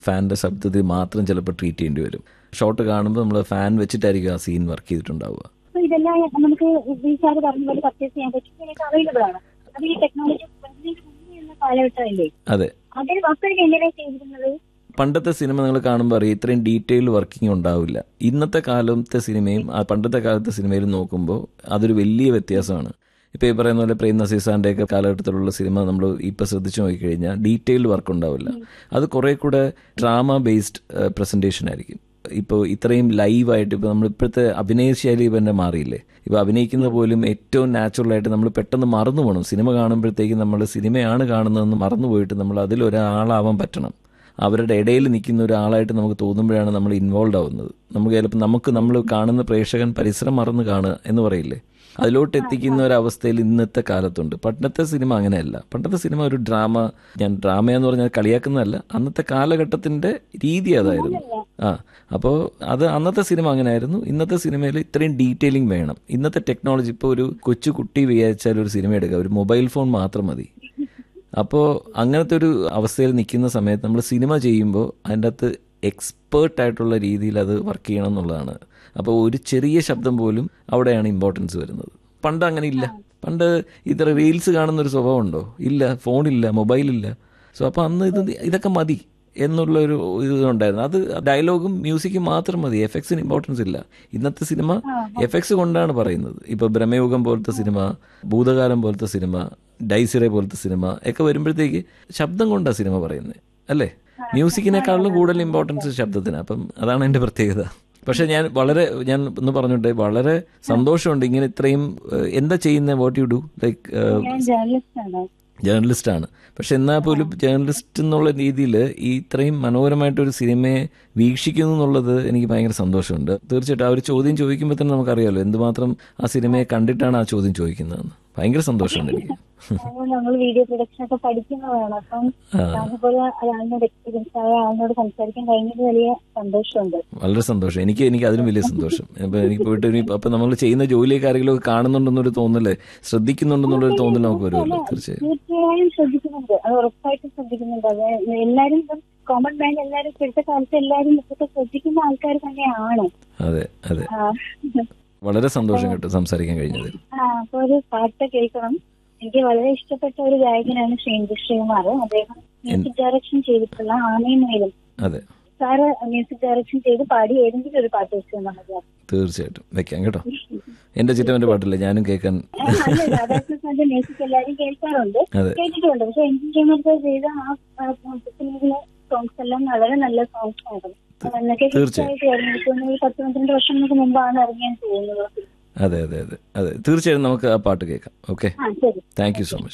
ഫാനിന്റെ ശബ്ദത്തിൽ മാത്രം ചിലപ്പോൾ ട്രീറ്റ് ചെയ്യേണ്ടി വരും ഷോട്ട് കാണുമ്പോൾ നമ്മൾ ഫാൻ വെച്ചിട്ടായിരിക്കും ആ സീൻ വർക്ക് ചെയ്തിട്ടുണ്ടാവുക അപ്പൊ ഇതെല്ലാം നമുക്ക് ഈ സാറ് പറഞ്ഞ പോലെ പർച്ചേസ് ചെയ്യാൻ പറ്റും ഇതിനൊക്കെ അവൈലബിൾ ആണ് അത് ഈ ടെക്നോളജി എന്ന കാലഘട്ടമല്ലേ അതെ അതിൽ വർക്കൊക്കെ എങ്ങനെയാണ് ചെയ്തിരുന്നത് പണ്ടത്തെ സിനിമ നിങ്ങൾ കാണുമ്പോൾ അറിയാം ഇത്രയും ഡീറ്റെയിൽ വർക്കിംഗ് ഉണ്ടാവില്ല ഇന്നത്തെ കാലത്തെ സിനിമയും ആ പണ്ടത്തെ കാലത്തെ സിനിമയിലും നോക്കുമ്പോൾ അതൊരു വലിയ വ്യത്യാസമാണ് ഇപ്പോൾ ഈ പറയുന്ന പോലെ പ്രേം നസീർ സാറിൻ്റെ ഒക്കെ കാലഘട്ടത്തിലുള്ള സിനിമ നമ്മൾ ഇപ്പോൾ ശ്രദ്ധിച്ചു നോക്കിക്കഴിഞ്ഞാൽ ഡീറ്റെയിൽഡ് വർക്ക് ഉണ്ടാവില്ല അത് കുറേ കൂടെ ഡ്രാമ ബേസ്ഡ് പ്രസൻറ്റേഷൻ ആയിരിക്കും ഇപ്പോൾ ഇത്രയും ലൈവായിട്ട് ഇപ്പോൾ നമ്മൾ ഇപ്പോഴത്തെ അഭിനയ ശൈലി തന്നെ മാറിയില്ലേ ഇപ്പോൾ അഭിനയിക്കുന്ന പോലും ഏറ്റവും നാച്ചുറലായിട്ട് നമ്മൾ പെട്ടെന്ന് മറന്നു പോകണം സിനിമ കാണുമ്പോഴത്തേക്കും നമ്മൾ സിനിമയാണ് കാണുന്നതെന്ന് മറന്നു പോയിട്ട് നമ്മൾ അതിലൊരാളാവാൻ പറ്റണം അവരുടെ ഇടയിൽ നിൽക്കുന്ന ഒരാളായിട്ട് നമുക്ക് തോന്നുമ്പോഴാണ് നമ്മൾ ഇൻവോൾവ് ആവുന്നത് നമുക്ക് ചിലപ്പോൾ നമുക്ക് നമ്മൾ കാണുന്ന പ്രേക്ഷകൻ പരിസരം മറന്ന് കാണുക എന്ന് പറയില്ലേ അതിലോട്ട് എത്തിക്കുന്ന ഒരു അവസ്ഥയിൽ ഇന്നത്തെ കാലത്തുണ്ട് പണ്ടത്തെ സിനിമ അങ്ങനെയല്ല പണ്ടത്തെ സിനിമ ഒരു ഡ്രാമ ഞാൻ ഡ്രാമ എന്ന് പറഞ്ഞാൽ കളിയാക്കുന്നതല്ല അന്നത്തെ കാലഘട്ടത്തിന്റെ രീതി അതായിരുന്നു ആ അപ്പോൾ അത് അന്നത്തെ സിനിമ അങ്ങനെയായിരുന്നു ഇന്നത്തെ സിനിമയിൽ ഇത്രയും ഡീറ്റെയിലിംഗ് വേണം ഇന്നത്തെ ടെക്നോളജി ഇപ്പോൾ ഒരു കൊച്ചു കുട്ടി വിചാരിച്ചാൽ ഒരു സിനിമ എടുക്കുക ഒരു മൊബൈൽ ഫോൺ മാത്രം മതി അപ്പോൾ അങ്ങനത്തെ ഒരു അവസ്ഥയിൽ നിൽക്കുന്ന സമയത്ത് നമ്മൾ സിനിമ ചെയ്യുമ്പോൾ അതിൻ്റെ അകത്ത് എക്സ്പേർട്ട് ആയിട്ടുള്ള രീതിയിൽ അത് വർക്ക് ചെയ്യണം എന്നുള്ളതാണ് അപ്പോൾ ഒരു ചെറിയ ശബ്ദം പോലും അവിടെയാണ് ഇമ്പോർട്ടൻസ് വരുന്നത് പണ്ട് അങ്ങനെ ഇല്ല പണ്ട് ഇത്ര റീൽസ് കാണുന്ന ഒരു സ്വഭാവം ഉണ്ടോ ഇല്ല ഫോണില്ല മൊബൈലില്ല സോ അപ്പോൾ അന്ന് ഇത് ഇതൊക്കെ മതി എന്നുള്ള ഒരു ഇത് ഉണ്ടായിരുന്നു അത് ഡയലോഗും മ്യൂസിക്കും മാത്രം മതി എഫക്ട്സിന് ഇമ്പോർട്ടൻസ് ഇല്ല ഇന്നത്തെ സിനിമ എഫക്ട്സ് കൊണ്ടാണ് പറയുന്നത് ഇപ്പൊ ബ്രഹ്മയുഗം പോലത്തെ സിനിമ ഭൂതകാലം പോലത്തെ സിനിമ ഡൈസിറെ പോലത്തെ സിനിമ ഒക്കെ വരുമ്പോഴത്തേക്ക് ശബ്ദം കൊണ്ടാണ് സിനിമ പറയുന്നത് അല്ലേ മ്യൂസിക്കിനേക്കാളും കൂടുതൽ ഇമ്പോർട്ടൻസ് ശബ്ദത്തിന് അപ്പം അതാണ് എൻ്റെ പ്രത്യേകത പക്ഷെ ഞാൻ വളരെ ഞാൻ ഒന്ന് പറഞ്ഞോട്ടെ വളരെ സന്തോഷമുണ്ട് ഇങ്ങനെ ഇത്രയും ഏഹ്, എന്താ ചെയ്യുന്നത് വാട്ട് യു ഡു ലൈക്ക് ഞാൻ ജേർണലിസ്റ്റ് ആണ് ജേർണലിസ്റ്റ് ആണ് പക്ഷെ എന്നാൽ പോലും ജേർണലിസ്റ്റ് എന്നുള്ള രീതിയിൽ ഈ ഇത്രയും മനോഹരമായിട്ടൊരു സിനിമയെ വീക്ഷിക്കുന്നു എന്നുള്ളത് എനിക്ക് ഭയങ്കര സന്തോഷമുണ്ട് തീർച്ചയായിട്ടും ആ ഒരു ചോദ്യം ചോദിക്കുമ്പോൾ തന്നെ നമുക്കറിയാമല്ലോ എന്തുമാത്രം ആ സിനിമയെ കണ്ടിട്ടാണ് ആ ചോദ്യം ചോദിക്കുന്നതെന്ന് ഭയങ്കര സന്തോഷമുണ്ട് എനിക്ക് അപ്പോൾ നമ്മൾ വീഡിയോ പ്രൊഡക്ഷൻ ഒക്കെ പഠിക്കുന്നതാണ് അപ്പം അതുപോലെ ഒരാളിനോട് എക്സ്പീരിയൻസ് ആയ ആളിനോട് സംസാരിക്കാൻ കഴിഞ്ഞത് വലിയ സന്തോഷമുണ്ട് വളരെ സന്തോഷം എനിക്ക് എനിക്ക് അതിലും വലിയ സന്തോഷം അപ്പൊ എനിക്ക് പോയിട്ട് ഇനി അപ്പൊ നമ്മൾ ചെയ്യുന്ന ജോലിയൊക്കെ ആരെങ്കിലും ഒക്കെ കാണുന്നുണ്ടെന്നൊരു തോന്നല് ശ്രദ്ധിക്കുന്നുണ്ടെന്നുള്ളൊരു തോന്നൽ നമുക്ക് വരുമല്ലോ തീർച്ചയായും തീർച്ചയായും ശ്രദ്ധിക്കുന്നുണ്ട് അത് ഉറപ്പായിട്ടും ശ്രദ്ധിക്കുന്നുണ്ട് അത് എല്ലാരും കോമൺ മാൻ എല്ലാരും ഇപ്പോഴത്തെ കാലത്ത് എല്ലാരും ഇതൊക്കെ ശ്രദ്ധിക്കുന്ന ആൾക്കാർ തന്നെയാണ് അതെ അതെ ആ, വളരെ സന്തോഷം കേട്ടോ സംസാരിക്കാൻ കഴിഞ്ഞതിൽ ആ, അപ്പൊ ഒരു പാട്ട് കേൾക്കണം എനിക്ക് വളരെ ഇഷ്ടപ്പെട്ട ഒരു ഗായകനാണ് ശ്രീന്ദു ശ്രീകുമാർ അദ്ദേഹം മ്യൂസിക് ഡയറക്ഷൻ ചെയ്തിട്ടുള്ള ആനയും മേലും അതെ സാറ് മ്യൂസിക് ഡയറക്ഷൻ ചെയ്ത് പാടി ഏതെങ്കിലും ഒരു പാട്ട് വെച്ച് തന്നാൽ മതി തീർച്ചയായിട്ടും വെക്കാം കേട്ടോ എന്റെ ചിറ്റവന്റെ പാട്ടില്ലേ ഞാനും കേൾക്കാൻ നല്ല രാധാകൃഷ്ണന്റെ മ്യൂസിക് എല്ലാവരും കേൾക്കാറുണ്ട് അതെ കേട്ടിട്ടുണ്ട് പക്ഷെ എനിക്ക് ശ്രീമർദ്ദ ചെയ്ത ആ ഫിലിമിലെ സോങ്സ് എല്ലാം വളരെ നല്ല സോങ്സ് ആയിരുന്നു എന്നൊക്കെ തീർച്ചയായും. ഹിറ്റായിട്ട് വരുന്നു ഒരു പത്ത് പന്ത്രണ്ട് വർഷങ്ങൾക്ക് മുമ്പാണ് ഇറങ്ങിയാൻ തോന്നുന്നത് അതെ അതെ അതെ അതെ തീർച്ചയായും നമുക്ക് ആ പാട്ട് കേൾക്കാം ഓക്കെ ആ ശരി താങ്ക് യു സോ മച്ച്